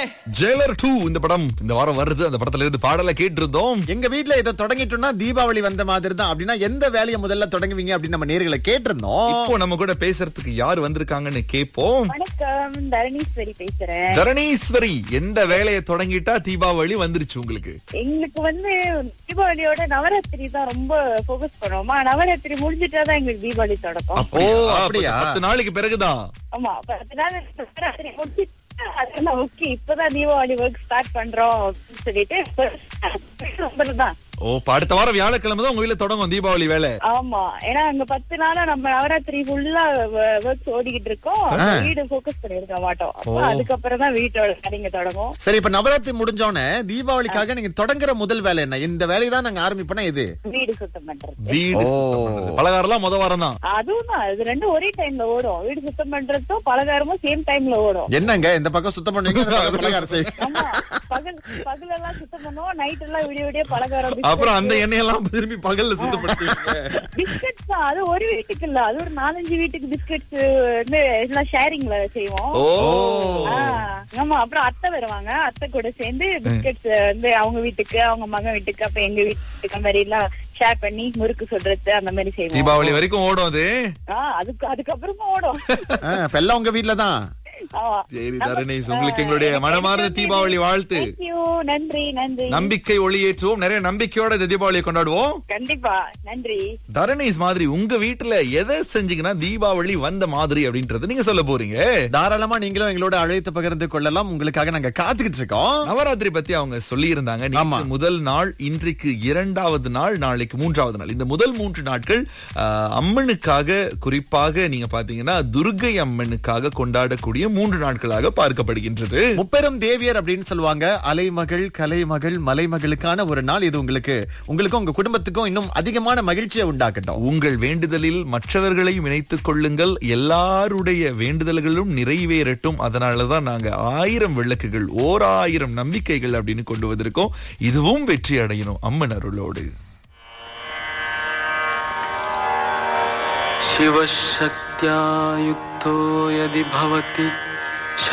Jailer two இந்த படம் இந்த வாரம் வருது அந்த படத்துல இருந்து பாடல கேட்டிருந்தோம் எங்க வீட்ல இதை தொடங்கிட்டோம்னா தீபாவளி வந்த மாதிரி தான் அப்படின்னா எந்த வேலையை முதல்ல தொடங்குவீங்க அப்படின்னு நம்ம நேர்களை கேட்டிருந்தோம் இப்போ நம்ம கூட பேசுறதுக்கு யார் வந்திருக்காங்கன்னு கேட்போம் வணக்கம் தரணீஸ்வரி பேசுறேன் தரணீஸ்வரி எந்த வேலையை தொடங்கிட்டா தீபாவளி வந்துருச்சு உங்களுக்கு எங்களுக்கு வந்து தீபாவளியோட நவராத்திரி தான் ரொம்ப ஃபோக்கஸ் பண்ணுவோமா நவராத்திரி முடிஞ்சிட்டாதான் எங்களுக்கு தீபாவளி தொடக்கம் அப்படியா? ஓ, அப்ப அப்படியா? பத்து நாளைக்கு பிறகுதான் ஆமா பத்து நாள் நவராத்திரி முடிஞ்சிட்டு அதெல்லாம் ஓகே இப்பதான் தீபாவளி ஒர்க் ஸ்டார்ட் பண்றோம் அப்படின்னு சொல்லிட்டு ரொம்ப தான் ஓ இப்ப அடுத்த வாரம் வியாழக்கிழமை தான் உங்க வீட்டுல தொடங்கும் தீபாவளி வேலை ஆமா ஏன்னா அங்க பத்து நாளா நம்ம நவராத்திரி ஃபுல்லா ஒர்க்ஸ் ஓடிக்கிட்டு இருக்கோம் வீடு ஃபோக்கஸ் பண்ணிருக்க மாட்டோம் அப்ப அதுக்கப்புறம் தான் வீட்டோட வேலைங்க தொடங்கும் சரி இப்ப நவராத்திரி முடிஞ்சோடனே தீபாவளிக்காக நீங்க தொடங்குற முதல் வேலை என்ன இந்த வேலையை தான் நாங்க ஆரம்பிப்போனா இது வீடு சுத்தம் பண்றது வீடு சுத்தம் பண்றது. பலகாரம்லாம் முத வாரம் தான் அதுவும் தான் இது ரெண்டும் ஒரே டைம்ல ஓடும் வீடு சுத்தம் பண்றதும் பலகாரமும் சேம் டைம்ல ஓடும் என்னங்க இந்த பக்கம் சுத்தம் பண்ணுவீங்க இந்த பக்கம் பலகாரம் செய்வீங்க ஆமா பகல் பகலெல்லாம் சுத்தம் பண்ணுவோம் நைட் எல்லாம் விடிய விடிய பலகாரம் அப்புறம் அந்த எண்ணெயெல்லாம் திரும்பி பகல்ல சுத்தப்படுத்துவீங்க பிஸ்கட்ஸ் தான் அது ஒரு வீட்டுக்கு இல்ல அது ஒரு நாலஞ்சு வீட்டுக்கு பிஸ்கட்ஸ் வந்து எல்லாம் ஷேரிங்ல செய்வோம் ஓ ஆ, ஆமா அப்புறம் அத்தை வருவாங்க அத்தை கூட சேர்ந்து பிஸ்கட்ஸ் வந்து அவங்க வீட்டுக்கு அவங்க மகன் வீட்டுக்கு அப்ப எங்க வீட்டுக்கு அந்த மாதிரி எல்லாம் ஷேர் பண்ணி முறுக்கு சொல்றது அந்த மாதிரி செய்வோம் தீபாவளி வரைக்கும் ஓடும் அது ஆ, அதுக்கு அதுக்கப்புறமா ஓடும் ஆ, இப்ப எல்லாம் உங்க வீட்ல தான் ஆமா சரி தரணேஷ் உங்களுக்கு எங்களுடைய மனமார்ந்த தீபாவளி வாழ்த்து Thank you. நன்றி நன்றி நம்பிக்கை ஒளியேற்றுவோம் நிறைய நம்பிக்கையோட இந்த தீபாவளியை கொண்டாடுவோம் கண்டிப்பா நன்றி தரணேஷ் மாதிரி உங்க வீட்டுல எதை செஞ்சீங்கன்னா தீபாவளி வந்த மாதிரி அப்படின்றது நீங்க சொல்ல போறீங்க தாராளமா நீங்களும் எங்களோட அழைத்து பகிர்ந்து கொள்ளலாம் உங்களுக்காக நாங்க காத்துக்கிட்டு இருக்கோம் நவராத்திரி பத்தி அவங்க சொல்லி இருந்தாங்க ஆமா. முதல் நாள் இன்றைக்கு இரண்டாவது நாள் நாளைக்கு மூன்றாவது நாள் இந்த முதல் மூன்று நாட்கள் ஆஹ், அம்மனுக்காக குறிப்பாக நீங்க பாத்தீங்கன்னா துர்கை அம்மனுக்காக கொண்டாடக்கூடிய மூன்று நாட்களாக பார்க்கப்படுகின்றது முப்பெரும் தேவியர் அப்படின்னு சொல்லுவாங்க அலைமகள் கலைமகள் மலைமகளுக்கான ஒரு நாள் இது உங்களுக்கு உங்களுக்கும் உங்க குடும்பத்துக்கும் இன்னும் அதிகமான மகிழ்ச்சியை உண்டாக்கட்டும் உங்கள் வேண்டுதலில் மற்றவர்களையும் இணைத்துக் கொள்ளுங்கள் எல்லாருடைய வேண்டுதல்களும் நிறைவேறட்டும் அதனாலதான் நாங்க ஆயிரம் விளக்குகள் ஓர் ஆயிரம் நம்பிக்கைகள் அப்படின்னு கொண்டு வந்திருக்கோம் இதுவும் வெற்றி அடையணும் அம்மன் அருளோடு शिवशक्त्या युक्तो यदि भवति